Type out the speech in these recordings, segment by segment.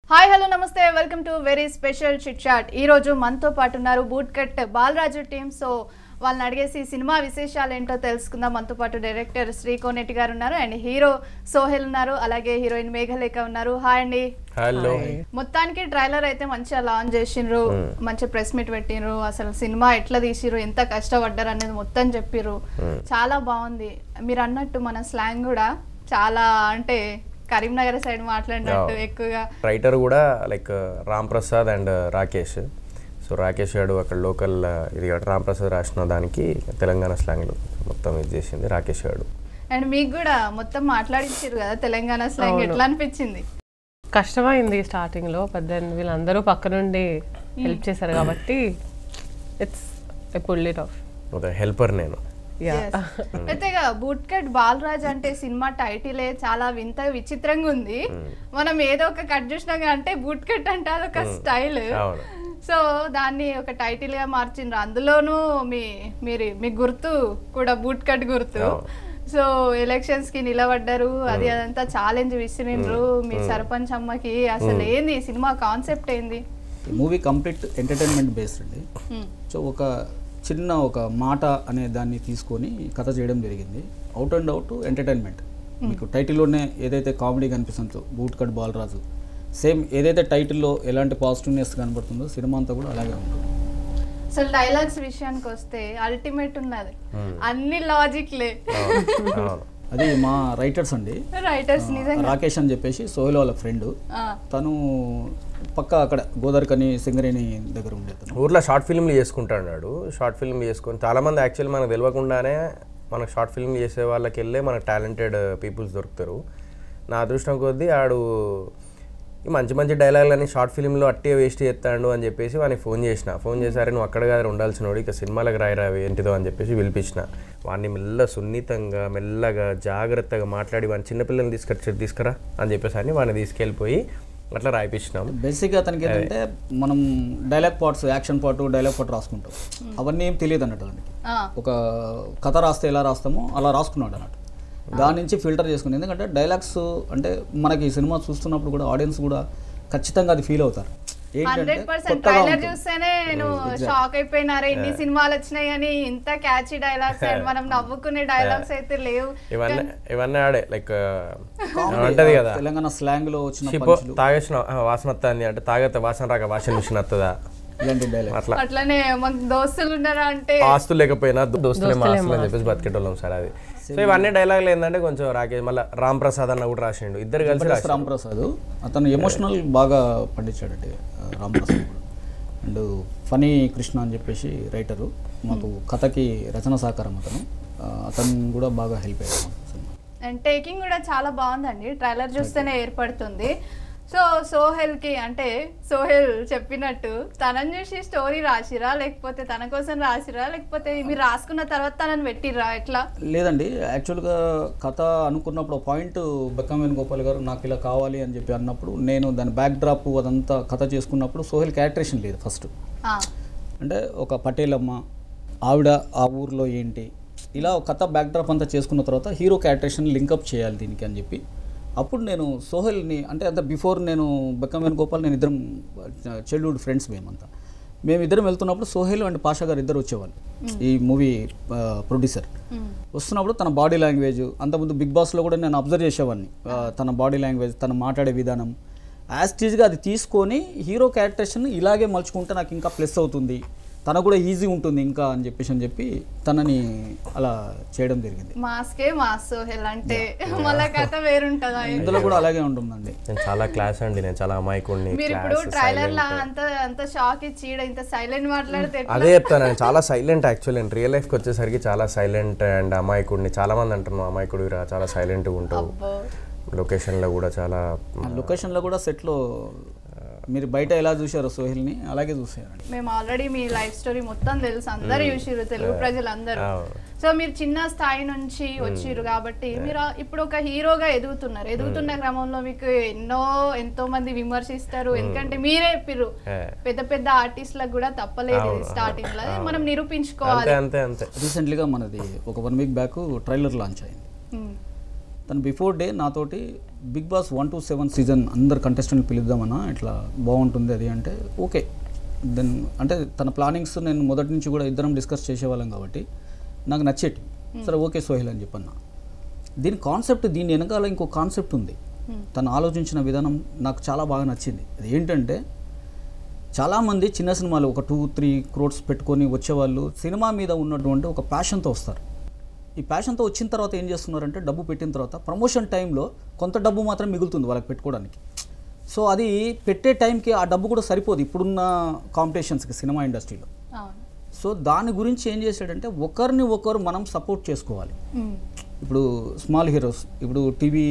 Hi hello నమస్తే welcome to very special chit chat ఈ రోజు మనతో పాటు ఉన్నారు boot cut Balaraju team so వాళ్ళని అడిగేసి సినిమా విశేషాలు ఏంటో తెలుసుకుందాం మనతో పాటు డైరెక్టర్ శ్రీ కోనేటి గారు ఉన్నారు అండ్ హీరో సోహెల్ ఉన్నారు అలాగే హీరోయిన్ మేఘలేఖ ఉన్నారు హాయ్ అండి హలో మొత్తానికి ట్రైలర్ అయితే మంచిగా లాంచ్ చేసిండ్రు మంచి ప్రెస్ మీట్ పెట్టిండ్రు అసలు సినిమా ఎట్లా తీసిర్రు ఎంత కష్టపడ్డారు అనేది మొత్తం చెప్పిర్రు చాలా బాగుంది మీరు అన్నట్టు మన స్లాంగ్ కూడా చాలా అంటే కరీంనగర్ సైడ్ మాట్లాడినట్టు Yeah. ఎక్కువగా రైటర్ కూడా like Ram Prasad and Rakesh so Rakesh garu అక్కడ లోకల్ ఇది కాదు, రామ్ ప్రసాద్ రాసిన దానికి తెలంగాణ స్లాంగ్లో మొత్తం ఇది చేసింది రాకేష్ గారు అండ్ మీకు కూడా మొత్తం మాట్లాడించారు కదా తెలంగాణ స్లాంగ్ ఎట్లా అనిపించింది కష్టమైంది స్టార్టింగ్లో పెద్ద వీళ్ళందరూ పక్క నుండి హెల్ప్ చేశారు కాబట్టి it's a pull it off ఒక హెల్పర్ నేను యా Yes. అయితే ఇక బూట్ కట్ బాలరాజ్ అంటే సినిమా టైటిలే చాలా వింత విచిత్రంగా ఉంది మనం ఏదో ఒక కట్ చూసినాక అంటే బూట్ కట్ అంటే అదొక స్టైల్ అవును సో దాన్ని ఒక టైటిల్ గా మార్చిండ్రు అందులోనూ మీ మీరు మీ గుర్తు కూడా బూట్ కట్ గుర్తు అవును. సో ఎలక్షన్స్ కి నిలబడ్డారు అది అదంతా ఛాలెంజ్ విసిరిండ్రు మీ సర్పంచ్ అమ్మకి అసలు ఏంది ఈ సినిమా కాన్సెప్ట్ ఏంది ఈ మూవీ కంప్లీట్ ఎంటర్టైన్మెంట్ బేస్డ్ అండి Hmm. సో ఒక చిన్న ఒక మాట అనే దాన్ని తీసుకొని కథ చేయడం జరిగింది అవుట్ అండ్ అవుట్ ఎంటర్టైన్మెంట్ మీకు టైటిల్లోనే ఏదైతే కామెడీ కనిపిస్తుందో బూట్ కట్ బాలరాజు సేమ్ ఏదైతే టైటిల్లో ఎలాంటి పాజిటివ్నెస్ కనబడుతుందో సినిమా అంతా కూడా అలాగే ఉంటుంది అసలు డైలాగ్స్ విషయానికి వస్తే అల్టిమేట్ ఉన్నది అన్ని లాజిక్లే అవును అవును అది మా రైటర్స్ అండి రైటర్స్ నిజంగా రాకేష్ అని చెప్పేసి సోహెల్ వాళ్ళ ఫ్రెండ్ ఆ, తను పక్క అక్కడ గోదావరికని సింగరేణి దగ్గర ఉండేది ఊర్లో షార్ట్ ఫిల్మ్లు చేసుకుంటాడు షార్ట్ ఫిల్మ్ చేసుకొని చాలామంది యాక్చువల్లీ మనకు తెలియకుండానే మనకు షార్ట్ ఫిల్మ్ చేసే వాళ్ళకి వెళ్ళే మనకు టాలెంటెడ్ పీపుల్స్ దొరుకుతారు నా అదృష్టం కొద్దీ ఆడు ఈ మంచి మంచి డైలాగులని షార్ట్ ఫిల్మ్లో అట్టే వేస్ట్ చేస్తాడు అని చెప్పేసి వానికి ఫోన్ చేసిన ఫోన్ చేశారు నువ్వు అక్కడ కాదు ఉండాల్సిన వాడు ఇక సినిమాలకు రాయిరా ఏంటిదో అని చెప్పేసి పిలిపించిన వాడిని మెల్ల సున్నితంగా మెల్లగా జాగ్రత్తగా మాట్లాడి వాడిని చిన్నపిల్లల్ని తీసుకొచ్చి తీసుకురా అని చెప్పేసి అని వాడిని తీసుకెళ్ళిపోయి అట్లా రాయిపించినాం బేసిక్గా అతనికి ఏంటంటే మనం dialogue parts action part dialogue part రాసుకుంటాం అవన్నీ ఏం తెలియదు అన్నట్టు అతనికి ఆ, ఒక కథ రాస్తే ఎలా రాస్తామో అలా రాసుకున్నాడు అన్నట్టు దాని నుంచి ఫిల్టర్ చేసుకుని ఎందుకంటే డైలాగ్స్ అంటే మనకి ఈ సినిమా చూస్తున్నప్పుడు కూడా ఆడియన్స్ కూడా ఖచ్చితంగా అది ఫీల్ అవుతారు ఏంటంటే హండ్రెడ్ పర్సెంట్ కొత్తగా ట్రైలర్ ఉంటుంది చూస్తేనే నేను షాక్ అయిపోయినారు ఎన్ని సినిమాలు వచ్చినాయి కానీ ఇంత క్యాచీ డైలాగ్స్ అండ్ మనం నవ్వుకునే డైలాగ్స్ అయితే లేవు ఇవన్నీ ఇవన్నీ ఆడే లైక్ ఉంటది కదా తెలంగాణ స్లాంగ్ లో వచ్చిన షిపో పంచులు తాగేసిన ఆ, వాసన వస్తుంది అంటే తాగతే వాసన రాక వాషింగ్ మిషన్ వస్తుందా ఇలాంటి డైలాగ్ అట్లా అట్లనే మాకు దోస్తులు ఉన్నారా అంటే ఆస్తులు లేకపోయినా దో- దోస్తులే మా ఆస్తులు అని చెప్పేసి బతికేటోళ్ళం సార్ అది సో ఇవన్నీ డైలాగులు ఏంటంటే కొంచెం రాకేష్ మళ్ళీ రామ్ ప్రసాద్ అన్న కూడా రాసిండు ఇద్దరు కలిసి జబర్దస్త్ రాసిండు రాంప్రసాద్ అతను ఎమోషనల్ బాగా పండించాడండి ఆ, రాంప్రసాద్ కూడా అండ్ ఫనీ కృష్ణ అని చెప్పేసి రైటరు మాకు కథకి రచన సహకారం అతను ఆ, అతను కూడా బాగా హెల్ప్ అయ్యాడు మాకు సినిమా అండ్ టేకింగ్ కూడా చాలా బాగుందండి ట్రైలర్ చూస్తేనే ఏర్పడుతుంది సో సోహెల్ కి అంటే సోహెల్ చెప్పినట్టు తనని చూసి స్టోరీ రాసిరా లేకపోతే తన కోసం రాసిరా లేకపోతే మీరు రాసుకున్న తర్వాత తనని పెట్టిర్రా ఎట్లా లేదండి యాక్చువల్గా కథ అనుకున్నప్పుడు పాయింట్ బెక్కం వేణుగోపాల్ గారు నాకు ఇలా కావాలి అని చెప్పి అన్నప్పుడు నేను దాని బ్యాక్ డ్రాప్ అదంతా కథ చేసుకున్నప్పుడు సోహెల్ క్యారెక్టరేషన్ లేదు ఫస్ట్ ఆ, అంటే ఒక పటేలమ్మ ఆవిడ ఆ ఊర్లో ఏంటి ఇలా ఒక కథ బ్యాక్ డ్రాప్ అంతా చేసుకున్న తర్వాత హీరో క్యారెక్టరేషన్ లింకప్ చేయాలి దీనికి అని చెప్పి అప్పుడు నేను సోహెల్ని అంటే అంత బిఫోర్ నేను బెక్కమేన్ గోపాల్ నేను ఇద్దరం చైల్డ్హుడ్ ఫ్రెండ్స్ మేమంతా మేమిద్దరం వెళ్తున్నప్పుడు సోహెల్ అండ్ పాషా గారు ఇద్దరు వచ్చేవాళ్ళు ఈ మూవీ ప్రొడ్యూసర్ వస్తున్నప్పుడు తన బాడీ లాంగ్వేజ్ అంతకుముందు బిగ్ బాస్లో కూడా నేను అబ్జర్వ్ చేసేవాడిని ఆ, తన బాడీ లాంగ్వేజ్ తను మాట్లాడే విధానం యాజ్ టీజ్గా అది తీసుకొని హీరో క్యారెక్టరేషన్ ఇలాగే మలుచుకుంటే నాకు ఇంకా ప్లస్ అవుతుంది తనకు కూడా ఈజీ ఉంటుంది ఇంకా అని చెప్పేసి అని చెప్పి తనని అలా చేయడం జరిగింది మాస్కే మాస్ సోహెల్ అంటే మళ్ళా కథ వేరుంటదా ఇందులో కూడా అలాగే ఉంటుందండి నేను చాలా క్లాస్ అండి నేను చాలా అమాయకుడిని మీరు ఇప్పుడు class, ట్రైలర్ లా silent. అంత అంత షాక్ ఇచ్చి ఈడ ఇంత సైలెంట్ మాట్లాడితే ఎట్లా? అదే చెప్తాను నేను చాలా సైలెంట్ యాక్చువల్లీ నేను రియల్ లైఫ్కి వచ్చేసరికి చాలా సైలెంట్ అండ్ అమాయకుడిని చాలా మంది అంటున్నాను అమాయకుడు రా చాలా సైలెంట్గా ఉంటావు అబ్బో. లొకేషన్లో కూడా చాలా ఆ లొకేషన్లో కూడా సెట్లో మీరు బయట ఎలా చూశారో సోహెల్ని అలాగే చూసారండి మేము ఆల్రెడీ మీ లైఫ్ స్టోరీ మొత్తం తెలుసు అందరు చూసిర్రు తెలుగు ప్రజలందరూ అవును. సో మీరు చిన్న స్థాయి నుంచి వచ్చిర్రు కాబట్టి మీరు ఆ- ఇప్పుడు ఒక హీరోగా ఎదుగుతున్నారు ఎదుగుతున్న క్రమంలో మీకు ఎన్నో ఎంతో మంది విమర్శిస్తారు ఎందుకంటే మీరే చెప్పిర్రు ఏ. పెద్ద పెద్ద ఆర్టిస్టులకు కూడా తప్పలేదు స్టార్టింగ్ లో అది మనం అంతే నిరూపించుకోవాలి అంతే అంతే రీసెంట్లీగా మనది ఒక one week back trailer launch అయింది ఉమ్. తను బిఫోర్ డే నాతోటి big boss one two seven season అందరు కంటెస్టెంట్ పిలుద్దామన్నా ఇట్లా బాగుంటుంది అది అంటే ఓకే దెన్ అంటే తన ప్లానింగ్స్ నేను మొదటి నుంచి కూడా ఇద్దరం డిస్కస్ చేసేవాళ్ళం కాబట్టి నాకు నచ్చేటి సరే ఓకే సోహిల్ అని చెప్పన్నా దీని కాన్సెప్ట్ దీని వెనకాల ఇంకో కాన్సెప్ట్ ఉంది తను ఆలోచించిన విధానం నాకు చాలా బాగా నచ్చింది అది ఏంటంటే చాలామంది చిన్న సినిమాలు ఒక టూ త్రీ క్రోడ్స్ పెట్టుకొని వచ్చేవాళ్ళు సినిమా మీద ఉన్నటువంటి ఒక ప్యాషన్తో వస్తారు ఈ ప్యాషన్తో వచ్చిన తర్వాత ఏం చేస్తున్నారంటే డబ్బు పెట్టిన తర్వాత ప్రమోషన్ టైంలో కొంత డబ్బు మాత్రం మిగులుతుంది వాళ్ళకి పెట్టుకోవడానికి సో అది పెట్టే టైంకి ఆ డబ్బు కూడా సరిపోదు ఇప్పుడున్న కాంపిటీషన్స్కి సినిమా ఇండస్ట్రీలో అవును సో దాని గురించి ఏం చేశాడంటే ఒకరిని ఒకరు మనం సపోర్ట్ చేసుకోవాలి మ్మ్. ఇప్పుడు స్మాల్ హీరోస్ ఇప్పుడు టీవీ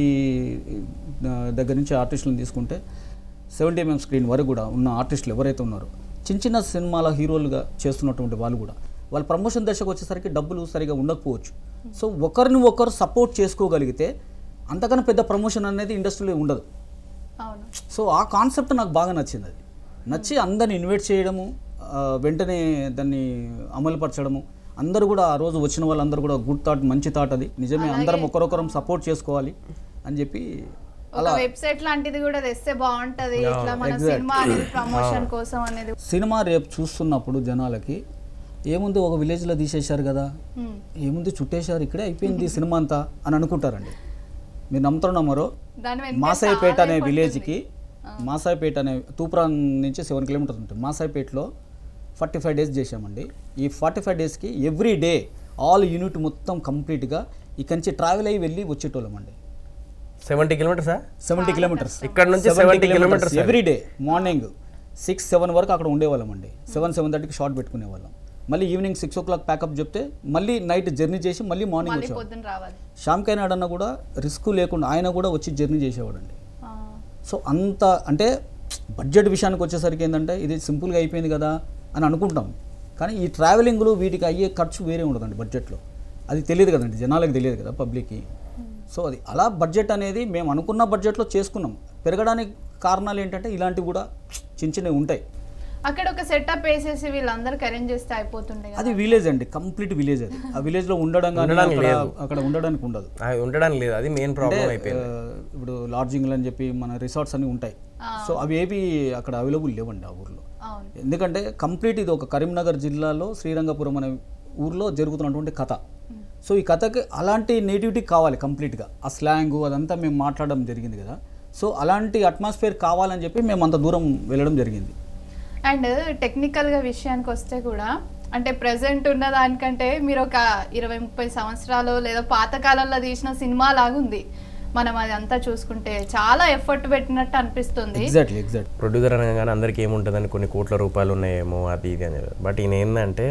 దగ్గర నుంచి ఆర్టిస్టులను తీసుకుంటే సెవెంటీ ఎంఎం స్క్రీన్ వరకు కూడా ఉన్న ఆర్టిస్టులు ఎవరైతే ఉన్నారో చిన్న చిన్న సినిమాల హీరోలుగా చేస్తున్నటువంటి వాళ్ళు కూడా వాళ్ళ ప్రమోషన్ దశకు వచ్చేసరికి డబ్బులు సరిగా ఉండకపోవచ్చు సో ఒకరిని ఒకరు సపోర్ట్ చేసుకోగలిగితే అంతకన్నా పెద్ద ప్రమోషన్ అనేది ఇండస్ట్రీలో ఉండదు అవును సో ఆ కాన్సెప్ట్ నాకు బాగా నచ్చింది అది నచ్చి అందరిని ఇన్వైట్ చేయడము ఆ, వెంటనే దాన్ని అమలుపరచడము అందరూ కూడా ఆ రోజు వచ్చిన వాళ్ళందరూ కూడా గుడ్ థాట్ మంచి థాట్ అది నిజమే అందరం ఒకరొకరం సపోర్ట్ చేసుకోవాలి అని చెప్పి ఒక వెబ్సైట్ లాంటిది కూడా తెస్తే బాగుంటది ఇట్లా మన సినిమా అనేది ప్రమోషన్ కోసం అనేది సినిమా రేపు చూస్తున్నప్పుడు జనాలకి ఏముంది ఒక విలేజ్లో తీసేశారు కదా మ్మ్. ఏముంది చుట్టేశారు ఇక్కడే అయిపోయింది సినిమా అంతా అని అనుకుంటారండి మీరు నమ్ముతారో నమ్మరో దాని వెనక మాసాయిపేట చాలా అనే effort విలేజ్కి మాసాయిపేట అనే తూప్రాన్ నుంచి సెవెన్ కిలోమీటర్స్ ఉంటుంది మాసాయిపేటలో ఫార్టీ ఫైవ్ డేస్ చేశామండి ఈ ఫార్టీ ఫైవ్ డేస్కి ఎవ్రీ డే ఆల్ యూనిట్ మొత్తం కంప్లీట్గా ఇక్కడి నుంచి ట్రావెల్ అయ్యి వెళ్ళి వచ్చేటోళ్ళం అండి సెవెంటీ కిలోమీటర్సా సెవెంటీ కిలోమీటర్స్ ఇక్కడ నుంచి 70 kilometers every day morning six seven వరకు అక్కడ ఉండేవాళ్ళం అండి సెవెన్ సెవెన్ థర్టీకి షార్ట్ పెట్టుకునేవాళ్ళం మళ్ళీ evening six o'clock pack up చెప్తే మళ్ళీ నైట్ జర్నీ చేసి మళ్ళీ మార్నింగ్ మళ్ళీ వచ్చేవాళ్ళం పొద్దున రావాలి శ్యామ్కైనాడ్ అన్న కూడా రిస్క్ లేకుండా ఆయన కూడా వచ్చి జర్నీ చేసేవాడండి ఆ, సో అంత అంటే బడ్జెట్ విషయానికి వచ్చేసరికి ఏంటంటే ఇది సింపుల్గా అయిపోయింది కదా అని అనుకుంటాం కానీ ఈ ట్రావెలింగ్లు వీటికి అయ్యే ఖర్చు వేరే ఉండదండి బడ్జెట్లో అది తెలియదు కదండి జనాలకు తెలియదు కదా పబ్లిక్కి సో అది అలా బడ్జెట్ అనేది మేము అనుకున్న బడ్జెట్లో చేసుకున్నాం పెరగడానికి కారణాలు ఏంటంటే ఇలాంటివి కూడా చిన్న చిన్నవి ఉంటాయి అక్కడ ఒక సెటప్ వేసేసి వీళ్ళందరికి అరేంజ్ చేస్తే అయిపోతుండే కదా అది విలేజ్ అండి కంప్లీట్ విలేజ్ అది ఆ విలేజ్లో ఉండడం కానీ ఉండడానికి అక్కడ లేదు. అక్కడ ఉండడానికి ఉండదు అది ఉండడానికి లేదు అది మెయిన్ ప్రాబ్లం అయిపోయింది ఆ, ఇప్పుడు లాడ్జింగ్లు అని చెప్పి మన రిసార్ట్స్ అన్ని ఉంటాయి సో అవి ఏవి అక్కడ అవైలబుల్ లేవండి ఆ ఊర్లో అవును ఎందుకంటే కంప్లీట్ ఇది ఒక కరీంనగర్ జిల్లాలో శ్రీరంగపురం అనే ఊర్లో జరుగుతున్నటువంటి కథ సో ఈ కథకి అలాంటి నేటివిటీ కావాలి కంప్లీట్గా ఆ స్లాంగ్ అదంతా మేము మాట్లాడడం జరిగింది కదా సో అలాంటి అట్మాస్ఫియర్ కావాలని చెప్పి మేము అంత దూరం వెళ్ళడం జరిగింది అండ్ టెక్నికల్గా విషయానికి వస్తే కూడా అంటే ప్రజెంట్ ఉన్న దానికంటే మీరు ఒక ఇరవై ముప్పై సంవత్సరాలు లేదా పాతకాలంలో తీసిన సినిమా లాగుంది మనం అది అంతా చూసుకుంటే చాలా ఎఫర్ట్ పెట్టినట్టు అనిపిస్తుంది ఎగ్జాక్ట్లీ ఎగ్జాక్ట్ ప్రొడ్యూసర్ అనగానే అందరికీ ఏముంటుందని కొన్ని కోట్ల రూపాయలు ఉన్నాయేమో అది ఇది అని బట్ ఈయన ఏంటంటే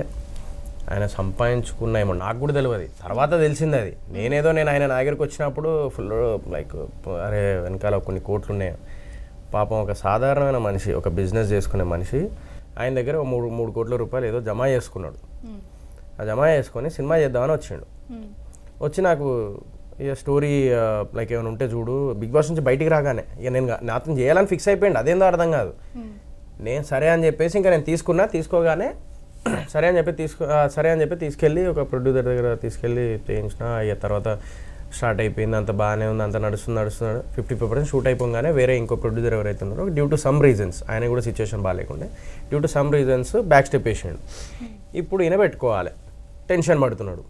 ఆయన సంపాదించుకున్నాయేమో నాకు కూడా తెలియదు తర్వాత తెలిసింది అది నేనేదో నేను ఆయన నా దగ్గరికి వచ్చినప్పుడు ఫుల్ లైక్ అరే వెనకాల కొన్ని కోట్లు ఉన్నాయి పాపం ఒక సాధారణమైన మనిషి ఒక బిజినెస్ చేసుకునే మనిషి ఆయన దగ్గర ఒక మూడు మూడు కోట్ల రూపాయలు ఏదో జమ చేసుకున్నాడు మ్మ్. ఆ జమ చేసుకొని సినిమా చేద్దామని వచ్చిండు మ్మ్. వచ్చి నాకు ఇక స్టోరీ లైక్ ఏమైనా ఉంటే చూడు బిగ్ బాస్ నుంచి బయటికి రాగానే ఇక నేను గా- నాతో చేయాలని ఫిక్స్ అయిపోయింది అదేందో అర్థం కాదు మ్మ్. నేను సరే అని చెప్పేసి ఇంకా నేను తీసుకున్నా తీసుకోగానే సరే అని చెప్పి తీసుకో ఆ, సరే అని చెప్పి తీసుకెళ్ళి ఒక ప్రొడ్యూసర్ దగ్గర తీసుకెళ్ళి చేయించిన ఇక తర్వాత స్టార్ట్ అయిపోయింది అంత బాగానే ఉంది అంత నడుస్తుంది నడుస్తున్నాడు ఫిఫ్టీ పర్సెంట్ షూట్ అయిపోగానే వేరే ఇంకో ప్రొడ్యూసర్ ఎవరైతే ఉన్నారో డ్యూ టు సమ్ రీజన్స్ ఆయన కూడా సిచ్యువేషన్ బాగాలేకుండే due to some reasons back step వేసాడు ఇప్పుడు ఈయన పెట్టుకోవాలి టెన్షన్ పడుతున్నాడు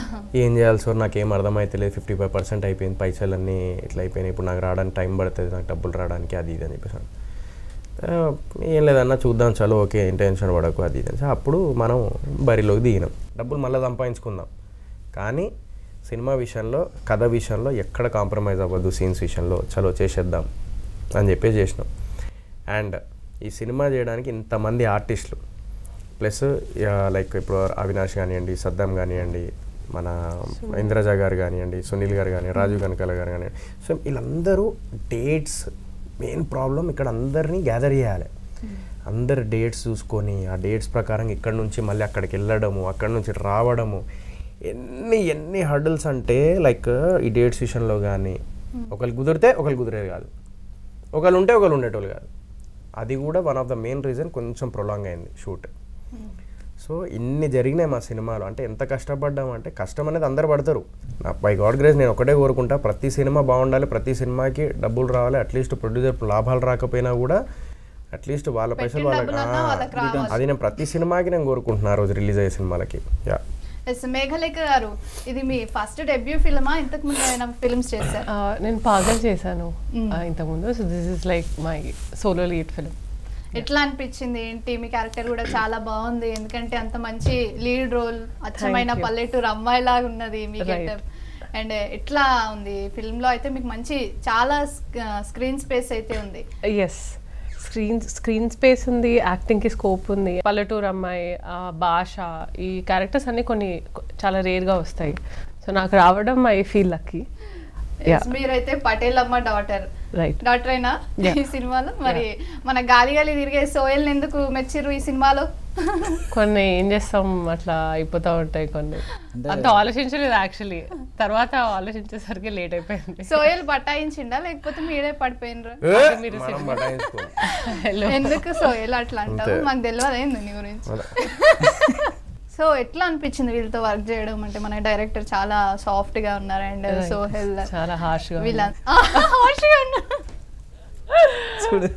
ఏం చేయాలి సార్ నాకు ఏం అర్థమైతలేదు ఫిఫ్టీ ఫైవ్ పర్సెంట్ అయిపోయింది పైసలు అన్నీ ఇట్లా అయిపోయినాయి ఇప్పుడు నాకు రావడానికి టైం పడుతుంది నాకు డబ్బులు రావడానికి అది ఇది అని చెప్పేసి ఆ, ఏం లేదన్నా చూద్దాం చలో ఓకే ఏం టెన్షన్ పడకు అది ఇది అని చెప్పి అప్పుడు మనం బరిలోకి దిగినాం డబ్బులు మళ్ళీ సంపాదించుకుందాం కానీ సినిమా విషయంలో కథ విషయంలో ఎక్కడ కాంప్రమైజ్ అవ్వద్దు సీన్స్ విషయంలో చలో చేసేద్దాం అని చెప్పేసి చేసినాం అండ్ ఈ సినిమా చేయడానికి ఇంతమంది ఆర్టిస్టులు ప్లస్ లైక్ ఇప్పుడు అవినాష్ కానివ్వండి సద్దాం కానివ్వండి మన ఇంద్రజ గారు కానివ్వండి సునీల్ గారు కానీ రాజీవ్ కనకాల గారు కానివ్వండి సో వీళ్ళందరూ డేట్స్ మెయిన్ ప్రాబ్లం ఇక్కడ అందరినీ గ్యాదర్ చేయాలి అందరు డేట్స్ చూసుకొని ఆ డేట్స్ ప్రకారం ఇక్కడ నుంచి మళ్ళీ అక్కడికి వెళ్ళడము అక్కడ నుంచి రావడము ఎన్ని ఎన్ని హర్డల్స్ అంటే లైక్ ఈ డేట్స్ విషయంలో కానీ ఒకరు కుదిరితే ఒకరు కుదిరేది కాదు ఒకరు ఉంటే ఒకరు ఉండేటోళ్ళు కాదు అది కూడా one of the main reason కొంచెం ప్రొలాంగ్ అయింది షూట్ సో ఇన్ని జరిగినాయి మా సినిమాలు అంటే ఎంత కష్టపడ్డాం అంటే కష్టం అనేది అందరు పడతారు నా బై గాడ్ గ్రేస్ నేను ఒకటే కోరుకుంటా ప్రతి సినిమా బాగుండాలి ప్రతి సినిమాకి డబ్బులు రావాలి అట్లీస్ట్ ప్రొడ్యూసర్ లాభాలు రాకపోయినా కూడా అట్లీస్ట్ వాళ్ళ పైసలు వాళ్ళకి డబ్బులన్నా వాళ్ళకి ఆ, రావాలి. అది నేను ప్రతి సినిమాకి నేను కోరుకుంటున్నా ఆ రోజు రిలీజ్ అయ్యే సినిమాలకి యా ఎస్ మేఘలేఖ గారు ఇది మీ ఫస్ట్ డెబ్యూ ఫిల్మా ఇంతకు ముందు ఏమైనా ఫిల్మ్స్ చేశారు ఆ, నేను పాగల్ చేశాను ఆ, ఇంతకుముందు so this is like my solo lead film ఎట్లా అనిపించింది ఏంటి మీ క్యారెక్టర్ కూడా చాలా బాగుంది ఎందుకంటే అంత మంచి లీడ్ రోల్ అచ్చమైన you. పల్లెటూరు అమ్మాయి లాగా ఉన్నది మీ Right. గెటప్ అండ్ ఎట్లా ఉంది ఫిల్మ్ లో అయితే మీకు మంచి చాలా స్క్రీన్ స్పేస్ అయితే ఉంది ఎస్ స్క్రీన్ స్క్రీన్ స్పేస్ ఉంది యాక్టింగ్కి స్కోప్ ఉంది పల్లెటూరు అమ్మాయి ఆ భాష ఈ క్యారెక్టర్స్ అన్ని కొన్ని కొ- చాలా రేర్గా వస్తాయి సో నాకు రావడం ఐ ఫీల్ లక్కీ Yes, మీరైతే పటేల్ అమ్మ డాటర్ రైట్ డాటర్ అయినా Yeah. ఈ సినిమాలో మరి మన గాలి గాలి తిరిగే సోయల్ ఎందుకు మెచ్చిర్రు ఈ సినిమాలో కొన్ని ఏం చేస్తాం అట్లా అయిపోతూ ఉంటాయి కొన్ని అంటే- అంత ఆలోచించలేదు యాక్చువల్లీ తర్వాత ఆలోచించేసరికి లేట్ అయిపోయింది సోయల్ బటాయించిండా లేకపోతే మీరే పడిపోయినరు ఏ, మీరు మనం బటాయించుకో. Hello. ఎందుకు సోయల్ అట్లా అంటావు అంతే. మాకు తెలియదు ఏంది నీ గురించి అలా. సో ఎట్లా అనిపించింది వీళ్ళతో వర్క్ చేయడం అంటే మన డైరెక్టర్ చాలా సాఫ్ట్ గా ఉన్నారు అండ్ Right. సోహెల్ చాలా హార్ష్గా వీళ్ళ ఆ, harsh గా ఉన్నారు. చూడు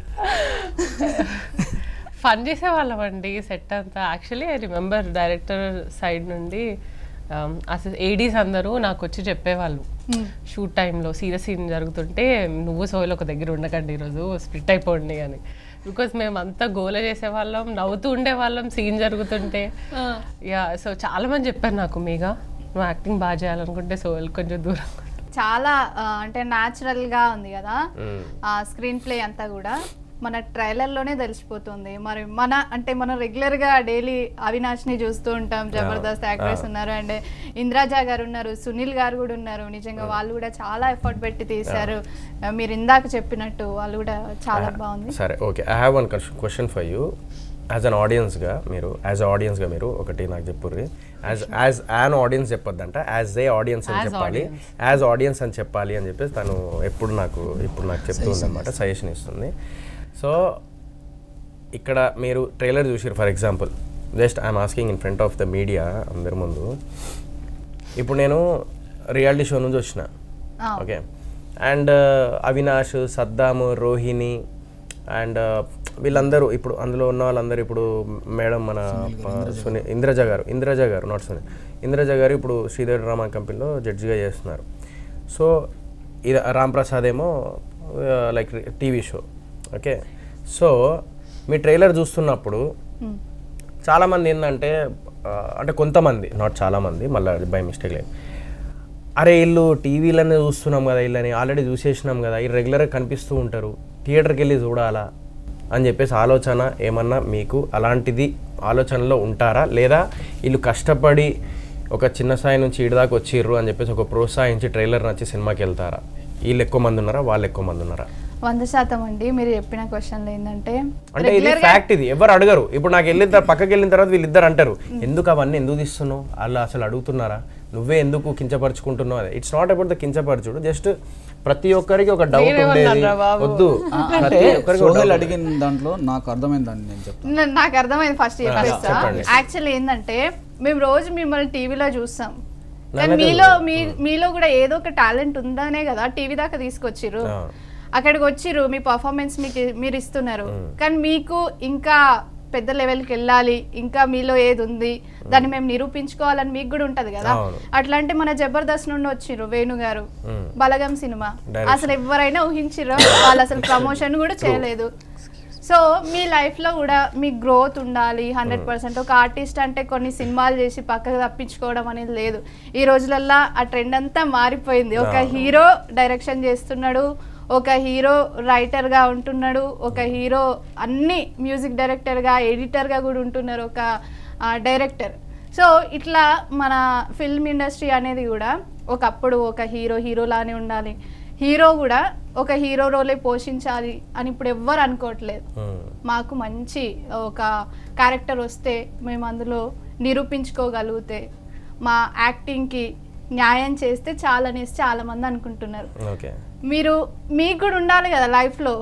ఫన్ చేసేవాళ్ళం అండి సెట్ అంతా actually I remember director side నుండి um, అసలు ఏడీస్ అందరూ నాకు వచ్చి చెప్పేవాళ్ళు షూట్ టైంలో సీరియస్ సీన్ జరుగుతుంటే నువ్వు సోయల్ ఒక దగ్గర ఉండకండి ఈరోజు స్ప్లిట్ అయిపోండి అని బికాస్ మేము అంతా గోల చేసేవాళ్ళం నవ్వుతూ ఉండేవాళ్ళం సీన్ జరుగుతుంటే యా సో చాలా మంది చెప్పారు నాకు మీగా నువ్వు యాక్టింగ్ బాగా చేయాలనుకుంటే సోయల్ కొంచెం దూరం చాలా ఆ, అంటే న్యాచురల్ గా ఉంది కదా మ్మ్. ఆ స్క్రీన్ ప్లే అంతా కూడా మన ట్రైలర్ లోనే తెలిసిపోతుంది మరి మన అంటే మనం రెగ్యులర్ గా డైలీ అవినాష్ ని చూస్తూ ఉంటాం జబర్దస్త్ యాక్ట్రెస్ ఉన్నారు అండ్ ఇంద్రాజా గారు ఉన్నారు సునీల్ గారు కూడా ఉన్నారు నిజంగా వాళ్ళు కూడా చాలా ఎఫర్ట్ పెట్టి తీశారు ఆ, మీరు ఇందాక చెప్పినట్టు వాళ్ళు కూడా చాలా బాగుంది సరే okay I have one question for you as an ఆడియన్స్గా మీరు యాజ్ అ ఆడియన్స్గా మీరు ఒకటి నాకు చెప్పుర్రి యాజ్ యాజ్ యాన్ ఆడియన్స్ చెప్పొద్దంట యాజ్ ఏ ఆడియన్స్ అని As చెప్పాలి audience. యాజ్ ఆడియన్స్ అని చెప్పాలి అని చెప్పేసి తను ఎప్పుడు నాకు ఇప్పుడు నాకు చెప్తుంది అనమాట సజెషన్ ఇస్తుంది సో ఇక్కడ మీరు ట్రైలర్ చూసారు for example just I'm asking in front of the media అందరి ముందు ఇప్పుడు నేను రియాలిటీ షో నుంచి వచ్చిన ఆ. Okay and Avinash Saddam Rohini and వీళ్ళందరూ ఇప్పుడు అందులో ఉన్న వాళ్ళందరూ ఇప్పుడు మేడం మన సుని ఇంద్రజ గారు ఇంద్రజ గారు నాట్ సుని ఇంద్రజ గారు ఇప్పుడు శ్రీదేవి డ్రామా కంపెనీలో జడ్జిగా చేస్తున్నారు సో ఇది రామ్ ప్రసాద్ ఏమో like TV show okay so మీ ట్రైలర్ చూస్తున్నప్పుడు చాలామంది ఏంటంటే ఆ, అంటే కొంతమంది నాట్ చాలామంది మళ్ళీ బై మిస్టేక్ లేదు అరే వీళ్ళు టీవీలోనే చూస్తున్నాం కదా వీళ్ళని ఆల్రెడీ చూసేసినాం కదా వీళ్ళు రెగ్యులర్గా కనిపిస్తూ ఉంటారు థియేటర్కి వెళ్ళి చూడాలా అని చెప్పేసి ఆలోచన ఏమన్నా మీకు అలాంటిది ఆలోచనలో ఉంటారా లేదా వీళ్ళు కష్టపడి ఒక చిన్న స్థాయి నుంచి ఇడిదాకా వచ్చిర్రు అని చెప్పేసి ఒక ప్రోత్సహించి ట్రైలర్ నచ్చి సినిమాకి వెళ్తారా వీళ్ళు ఎక్కువ మంది ఉన్నారా వాళ్ళు ఎక్కువ మంది ఉన్నారా వంద శాతం అండి మీరు చెప్పిన క్వశ్చన్లు ఏంటంటే అంటే ఇది regular గా- ఫ్యాక్ట్ ఇది ఎవరు అడగరు ఇప్పుడు నాకు వెళ్ళిన తర్వాత పక్కకి వెళ్ళిన తర్వాత వీళ్ళిద్దరు అంటారు ఎందుకు అవన్నీ ఎందుకు తీస్తున్నావు వాళ్ళు అసలు అడుగుతున్నారా నువ్వే ఎందుకు కించపరుచుకుంటున్నావు అది ఇట్స్ నాట్ అబౌట్ ద కించపరచుడు జస్ట్ ప్రతి ఒక్కరికి ఒక డౌట్ ఉండేది నేనేమన్నానురా బాబు? వద్దు ఆ, అంటే ప్రతి ఒక్కరికి ఒక సోహెల్ doubt అడిగిన దాంట్లో నాకు అర్థమైంది దాన్ని నేను చెప్తాను న- నాకు అర్థమైంది ఫస్ట్ చెప్పేస్తా చెప్పండి. యాక్చువల్లీ ఏంటంటే మేము రోజు మిమ్మల్ని టీవీలో చూస్తాం కానీ నన్నదే మీలో చూస్తాం. మీ మీలో కూడా ఏదో ఒక టాలెంట్ ఉందనే కదా టీవీ దాకా తీసుకొచ్చిర్రు ఆ. అక్కడికి వచ్చిర్రు మీ పర్ఫార్మెన్స్ మీకు మీరు ఇస్తున్నారు కానీ మీకు ఇంకా పెద్ద లెవెల్కి వెళ్ళాలి ఇంకా మీలో ఏది ఉంది దాన్ని మేము నిరూపించుకోవాలని మీకు కూడా ఉంటది కదా అవును. అట్లాంటి మన జబర్దస్త్ నుండి వచ్చిర్రు వేణు గారు మ్మ్. బలగం సినిమా Direction. అసలు ఎవరైనా ఊహించిర్రు వాళ్ళు అసలు ప్రమోషన్ కూడా చేయలేదు సో మీ లైఫ్లో కూడా మీ గ్రోత్ ఉండాలి హండ్రెడ్ పర్సెంట్ ఒక ఆర్టిస్ట్ అంటే కొన్ని సినిమాలు చేసి పక్కకు తప్పించుకోవడం అనేది లేదు ఈ రోజులల్లో ఆ ట్రెండ్ అంతా మారిపోయింది ఒక అవును. హీరో డైరెక్షన్ చేస్తున్నాడు ఒక హీరో రైటర్గా ఉంటున్నాడు ఒక హీరో అన్ని మ్యూజిక్ డైరెక్టర్గా ఎడిటర్గా కూడా ఉంటున్నారు ఒక డైరెక్టర్ సో ఇట్లా మన ఫిల్మ్ ఇండస్ట్రీ అనేది కూడా ఒకప్పుడు ఒక హీరో హీరోలానే ఉండాలి హీరో కూడా ఒక హీరో రోలే పోషించాలి అని ఇప్పుడు ఎవ్వరు అనుకోవట్లేదు ఉమ్. మాకు మంచి ఒక క్యారెక్టర్ వస్తే మేము అందులో నిరూపించుకోగలిగితే మా యాక్టింగ్కి న్యాయం చేస్తే చాలా అనేసి చాలా మంది అనుకుంటున్నారు ఓకే మీరు మీకు కూడా ఉండాలి కదా లైఫ్లో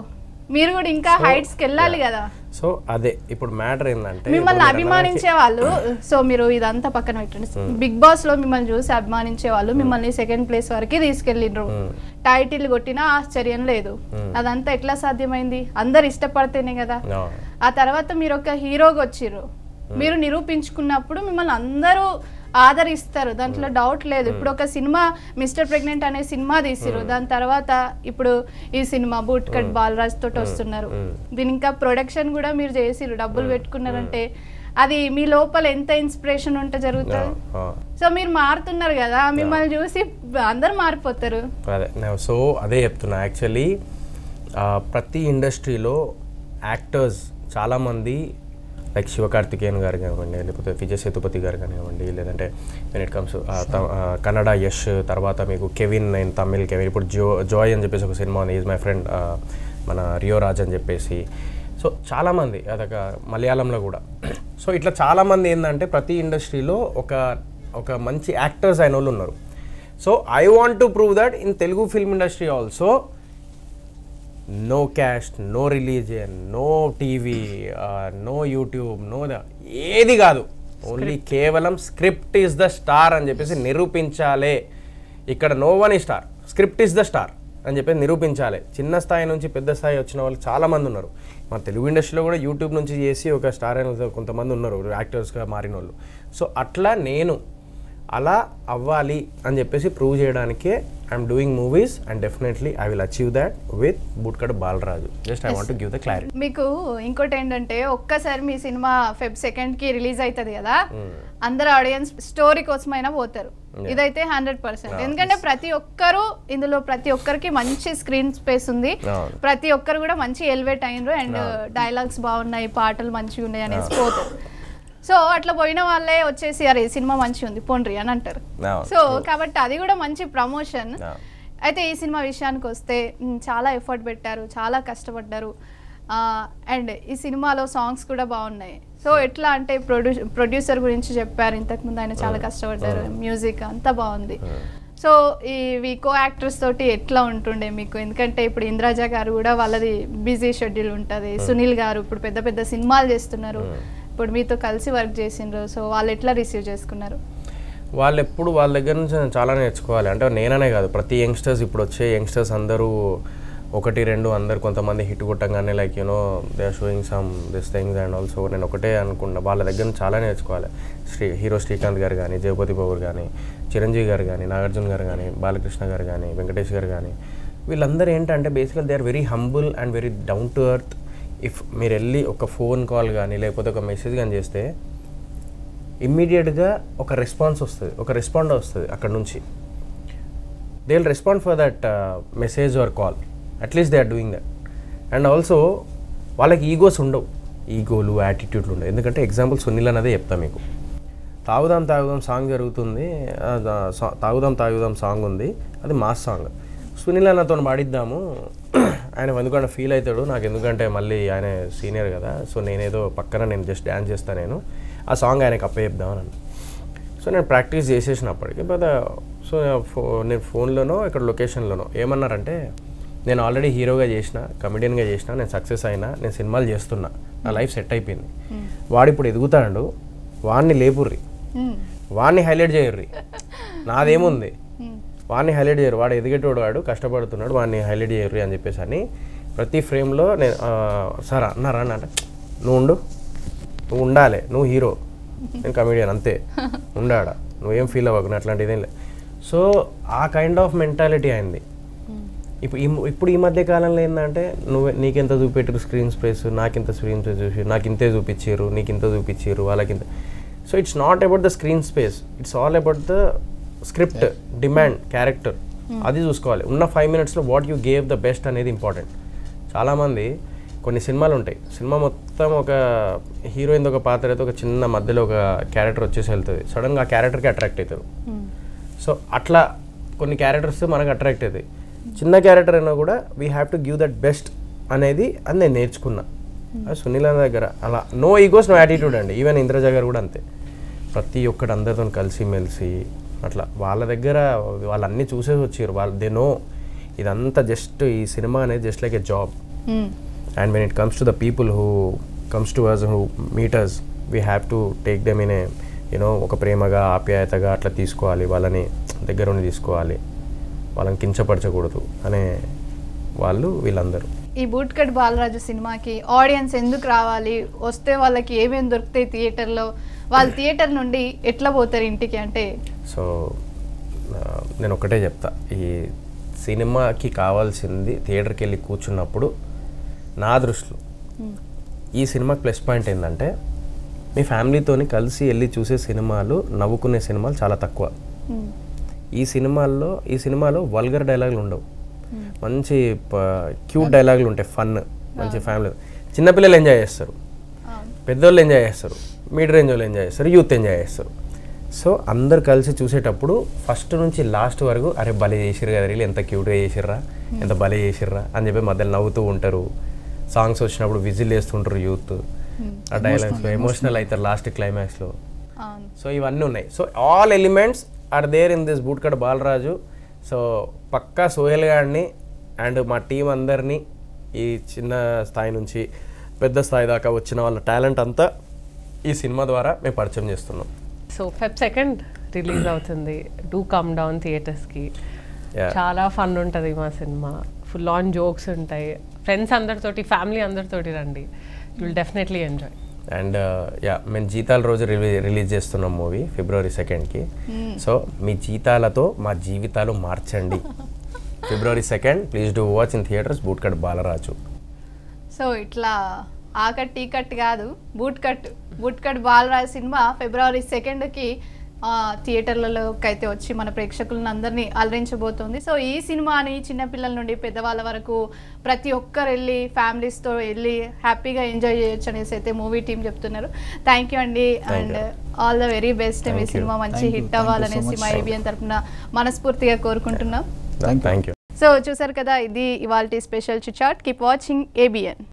మీరు కూడా ఇంకా హైట్స్ కి వెళ్ళాలి కదా సో అదే ఇప్పుడు మ్యాటర్ ఏంటంటే మిమ్మల్ని అభిమానించే వాళ్ళు సో మీరు ఇదంతా పక్కన పెట్టండి బిగ్ బాస్ లో మిమ్మల్ని చూసి అభిమానించే వాళ్ళు మిమ్మల్ని సెకండ్ ప్లేస్ వరకు తీసుకెళ్ళిండ్రు టైటిల్ కొట్టినా ఆశ్చర్యం లేదు అదంతా ఎట్లా సాధ్యమైంది అందరు ఇష్టపడితేనే కదా ఆ తర్వాత మీరు ఒక హీరోగా వచ్చిర్రు మీరు నిరూపించుకున్నప్పుడు మిమ్మల్ని అందరూ ఆదరిస్తారు దాంట్లో డౌట్ లేదు ఇప్పుడు ఒక సినిమా మిస్టర్ ప్రెగ్నెంట్ అనే సినిమా తీసిరు దాని తర్వాత ఇప్పుడు ఈ సినిమా బూట్ కట్ బాలరాజ్ తోటి వస్తున్నారు దీని ఇంకా ప్రొడక్షన్ కూడా మీరు చేసిరు డబ్బులు పెట్టుకున్నారంటే అది మీ లోపల ఎంత ఇన్స్పిరేషన్ ఉంటే జరుగుతుంది సో మీరు మారుతున్నారు కదా మిమ్మల్ని చూసి అందరు మారిపోతారు అదే నేను సో అదే చెప్తున్నా యాక్చువల్లీ ప్రతి ఇండస్ట్రీలో యాక్టర్స్ చాలామంది లైక్ శివకార్తికేయన్ గారు కానివ్వండి లేకపోతే విజయ్ సేతుపతి గారు కానివ్వండి లేదంటే when it comes Kannada Yash తర్వాత మీకు కెవిన్ నేను తమిళ్ కెవిన్ ఇప్పుడు జో జాయ్ అని చెప్పేసి ఒక సినిమా ఉంది ఈజ్ మై ఫ్రెండ్ మన రియో రాజ్ అని చెప్పేసి సో చాలామంది అదొక మలయాళంలో కూడా సో ఇట్లా చాలామంది ఏంటంటే ప్రతి ఇండస్ట్రీలో ఒక ఒక మంచి యాక్టర్స్ అయిన వాళ్ళు ఉన్నారు so I want to prove that in Telugu film industry also no caste no religion no TV no YouTube no the ఏది కాదు ఓన్లీ కేవలం స్క్రిప్ట్ ఈస్ ద స్టార్ అని చెప్పేసి నిరూపించాలే ఇక్కడ నో వన్ ఈ star script is the star అని చెప్పేసి నిరూపించాలి చిన్న స్థాయి నుంచి పెద్ద స్థాయి వచ్చిన వాళ్ళు చాలామంది ఉన్నారు మన తెలుగు ఇండస్ట్రీలో కూడా యూట్యూబ్ నుంచి చేసి ఒక స్టార్ అయిన కొంతమంది ఉన్నారు యాక్టర్స్గా మారిన వాళ్ళు సో అట్లా నేను అలా అవ్వాలి అని చెప్పేసి ప్రూవ్ చేయడానికే I'm doing movies and definitely I will achieve that with bootcut Balaraju just I want give the clarity మీకు ఇంకోటి ఏంటంటే ఒక్కసారి మీ సినిమా ఫెబ్ సెకండ్ కి రిలీజ్ అవుతుంది కదా అందరు ఆడియన్స్ స్టోరీ కోసమైనా పోతారు ఇదైతే హండ్రెడ్ పర్సెంట్ ఎందుకంటే ప్రతి ఒక్కరు ఇందులో ప్రతి ఒక్కరికి మంచి స్క్రీన్ స్పేస్ ఉంది అవును. ప్రతి ఒక్కరు కూడా మంచి ఎలివేట్ అయినరు అండ్ డైలాగ్స్ బాగున్నాయి పాటలు మంచిగా ఉన్నాయి అనేసి పోతారు సో అట్లా పోయిన వాళ్ళే వచ్చేసి అరే ఈ సినిమా మంచిగా ఉంది పోండ్రి అని అంటారు అవును. సో కాబట్టి అది కూడా మంచి ప్రమోషన్ అవును. అయితే ఈ సినిమా విషయానికి వస్తే మ్, చాలా ఎఫర్ట్ పెట్టారు చాలా కష్టపడ్డారు అండ్ ఈ సినిమాలో సాంగ్స్ కూడా బాగున్నాయి సో ఎట్లా అంటే ప్రొడ్యూ ప్రొడ్యూసర్ గురించి చెప్పారు ఇంతకుముందు ఆయన చాలా కష్టపడ్డారు మ్యూజిక్ అంతా బాగుంది సో ఇవి కో యాక్టర్స్ తోటి ఎట్లా ఉంటుండే మీకు ఎందుకంటే ఇప్పుడు ఇంద్రాజా గారు కూడా వాళ్ళది బిజీ షెడ్యూల్ ఉంటుంది సునీల్ గారు ఇప్పుడు పెద్ద పెద్ద సినిమాలు చేస్తున్నారు ఇప్పుడు మీతో కలిసి వర్క్ చేసిండ్రు సో వాళ్ళు ఎట్లా రిసీవ్ చేసుకున్నారు వాళ్ళు ఎప్పుడు వాళ్ళ దగ్గర నుంచి నేను చాలా నేర్చుకోవాలి అంటే నేననే కాదు ప్రతి యంగ్స్టర్స్ ఇప్పుడు వచ్చే యంగ్స్టర్స్ అందరూ ఒకటి రెండు అందరు కొంతమంది హిట్ కొట్టంగానే like you know they are showing some this things and also నేను ఒకటే అనుకున్నా వాళ్ళ దగ్గర నుంచి చాలా నేర్చుకోవాలి శ్రీ హీరో శ్రీకాంత్ గారు కానీ జగపతి బాబు కానీ చిరంజీవి గారు కానీ నాగార్జున గారు కానీ బాలకృష్ణ గారు కానీ వెంకటేష్ గారు కానీ వీళ్ళందరూ ఏంటంటే basically they are very humble and very down to earth if మీరు వెళ్ళి ఒక ఫోన్ కాల్ కానీ లేకపోతే ఒక మెసేజ్ కానీ చేస్తే ఇమ్మీడియట్గా ఒక రెస్పాన్స్ వస్తుంది ఒక రెస్పాండ్ వస్తుంది అక్కడ నుంచి they will respond for that message or call at least they are doing that and also వాళ్ళకి ఈగోస్ ఉండవు ఈగోలు యాటిట్యూడ్లు ఉండవు ఎందుకంటే ఎగ్జాంపుల్ సునీల్ అన్నదే చెప్తా మీకు తాగుదాం తాగుదాం సాంగ్ జరుగుతుంది ఆ, దా- సా- తాగుదాం తాగుదాం సాంగ్ ఉంది అది మాస్ సాంగ్ సునీల్ అన్నతో పాడిద్దాము ఆయన ఎందుకంటే ఫీల్ అవుతాడు నాకు ఎందుకంటే మళ్ళీ ఆయన సీనియర్ కదా సో నేనేదో పక్కన నేను జస్ట్ డ్యాన్స్ చేస్తాను నేను ఆ సాంగ్ ఆయనకి అప్ప చెప్దామని అన్నా. సో నేను ప్రాక్టీస్ చేసేసినప్పటికీ బట్ సో ఫో నేను ఫోన్లోనో ఇక్కడ లొకేషన్లోనో ఏమన్నారంటే నేను ఆల్రెడీ హీరోగా చేసిన కమెడియన్గా చేసిన నేను సక్సెస్ అయినా నేను సినిమాలు చేస్తున్నా నా లైఫ్ సెట్ అయిపోయింది వాడు ఇప్పుడు ఎదుగుతాడు వాడిని లేపుర్రి మ్, వాడిని హైలైట్ చేయర్రి నాదేముంది వాడిని హైలైట్ చేయరు వాడు ఎదిగేటోడు వాడు కష్టపడుతున్నాడు వాడిని హైలైట్ చేయర్రి అని చెప్పేసి అని ప్రతి ఫ్రేమ్లో నేను ఆ, సార్ అన్నారా అని అంటే నువ్వు ఉండు నువ్వు ఉండాలి నువ్వు హీరో నేను కమెడియన్ అంతే ఉండాడా నువ్వేం ఫీల్ అవ్వకు నేను అట్లాంటిది ఏం లేదు సో ఆ కైండ్ ఆఫ్ మెంటాలిటీ అయింది ఇప్పుడు ఈ ఇప్పుడు ఈ మధ్య కాలంలో ఏంటంటే నువ్వు నీకెంత చూపెట్టారు స్క్రీన్ స్పేస్ నాకింత స్క్రీన్ స్పేస్ చూసి నాకు ఇంతే చూపించారు నీకు ఇంత చూపించారు వాళ్ళకింత so it's not about the screen space it's all about the script demand character అది చూసుకోవాలి ఉన్న ఫైవ్ మినిట్స్లో what you gave the best అనేది ఇంపార్టెంట్ చాలామంది కొన్ని సినిమాలు ఉంటాయి సినిమా మొత్తం ఒక హీరోయిన్ ఒక పాత్ర అయితే ఒక చిన్న మధ్యలో ఒక క్యారెక్టర్ వచ్చేసి వెళ్తుంది సడన్గా ఆ క్యారెక్టర్కి అట్రాక్ట్ అవుతారు సో అట్లా కొన్ని క్యారెక్టర్స్ మనకు అట్రాక్ట్ అవుతాయి చిన్న క్యారెక్టర్ అయినా కూడా we have to give that best అనేది అది నేను నేర్చుకున్నా అది సునీల్ అన్న దగ్గర అలా నో ఈగోస్ నో యాటిట్యూడ్ అండి ఈవెన్ ఇంద్రజ గారు కూడా అంతే ప్రతి ఒక్కటి అందరితో కలిసి మెలిసి అట్లా వాళ్ళ దగ్గర వాళ్ళన్నీ చూసేసి వచ్చారు వాళ్ళు దే నో ఇదంతా జస్ట్ ఈ సినిమా అనేది just like a job hmm. And when it comes to the people who comes to us who matters we have to take them in a you know ఒక ప్రేమగా ఆప్యాయతగా అట్లా తీసుకోవాలి వాళ్ళని దగ్గరుండి తీసుకోవాలి వాళ్ళని కించపరచకూడదు అనే వాళ్ళు వీళ్ళందరూ ఈ బూట్ కట్ బాలరాజు సినిమాకి ఆడియన్స్ ఎందుకు రావాలి వస్తే వాళ్ళకి ఏమేమి దొరుకుతాయి థియేటర్లో వాళ్ళు థియేటర్ నుండి ఎట్లా పోతారు ఇంటికి అంటే సో ఆ, నేను ఒకటే చెప్తా ఈ సినిమాకి కావాల్సింది థియేటర్కి వెళ్ళి కూర్చున్నప్పుడు నా దృష్టిలో ఈ సినిమాకి ప్లస్ పాయింట్ ఏంటంటే మీ ఫ్యామిలీతోని కలిసి వెళ్ళి చూసే సినిమాలు నవ్వుకునే సినిమాలు చాలా తక్కువ ఈ సినిమాల్లో ఈ సినిమాలో వల్గర్ డైలాగులు ఉండవు మంచి క్యూట్ డైలాగులు ఉంటాయి ఫన్ మంచి ఫ్యామిలీ చిన్నపిల్లలు ఎంజాయ్ చేస్తారు పెద్దోళ్ళు ఎంజాయ్ చేస్తారు మిడ్ రేంజ్ వాళ్ళు ఎంజాయ్ చేస్తారు యూత్ ఎంజాయ్ చేస్తారు సో అందరు కలిసి చూసేటప్పుడు ఫస్ట్ నుంచి లాస్ట్ వరకు అరే భలే చేసిర్రు కదా రీల్ ఎంత క్యూట్గా చేసిర్రా ఎంత భలే చేసిర్రా అని చెప్పి మధ్యలో నవ్వుతూ ఉంటారు సాంగ్స్ వచ్చినప్పుడు విజిల్ వేస్తుంటారు యూత్ ఆ డైలాగ్స్ ఎమోషనల్ అవుతారు లాస్ట్ క్లైమాక్స్లో అవును సో ఇవన్నీ ఉన్నాయి so all elements are there in this bootcut Balaraju so పక్కా సోహెల్ గారిని అండ్ మా టీం అందరినీ ఈ చిన్న స్థాయి నుంచి పెద్ద స్థాయి దాకా వచ్చిన వాళ్ళ టాలెంట్ అంతా ఈ సినిమా ద్వారా మేము పరిచయం చేస్తున్నాం సో ఫెబ్ సెకండ్ రిలీజ్ అవుతుంది డూ కమ్ డౌన్ థియేటర్స్కి Yeah. చాలా ఫన్ ఉంటుంది మా సినిమా ఫుల్ ఆన్ జోక్స్ ఉంటాయి ఫ్రెండ్స్ అందరితోటి ఫ్యామిలీ అందరితోటి రండి you will definitely enjoy and yeah మేము జీతాల రోజు రిలీ రిలీజ్ చేస్తున్నాం మూవీ ఫిబ్రవరి సెకండ్కి సో మీ జీతాలతో మా జీవితాలు మార్చండి February second please do watch in theatres bootcut Balaraju so ఇట్లా ఆ కట్ ఈ కట్ కాదు boot cut boot cut Balaraj సినిమా ఫిబ్రవరి సెకండ్కి థియేటర్లలోకి అయితే వచ్చి మన ప్రేక్షకులను అందరినీ అలరించబోతోంది సో ఈ సినిమాని చిన్నపిల్లల నుండి పెద్దవాళ్ళ వరకు ప్రతి ఒక్కరు వెళ్ళి ఫ్యామిలీస్తో వెళ్ళి హ్యాపీగా ఎంజాయ్ చేయొచ్చు అనేసి అయితే మూవీ టీం చెప్తున్నారు థ్యాంక్ యూ అండి Thank అండ్ you. All the very best మీ Thank you. సినిమా మంచి Thank you. Hit Thank you so అవ్వాలనేసి much. మా ఏబిఎన్ తరఫున మనస్ఫూర్తిగా కోరుకుంటున్నాం Thank you. Thank you so చూసారు కదా ఇది ఇవాళ special chitchat keep watching ABN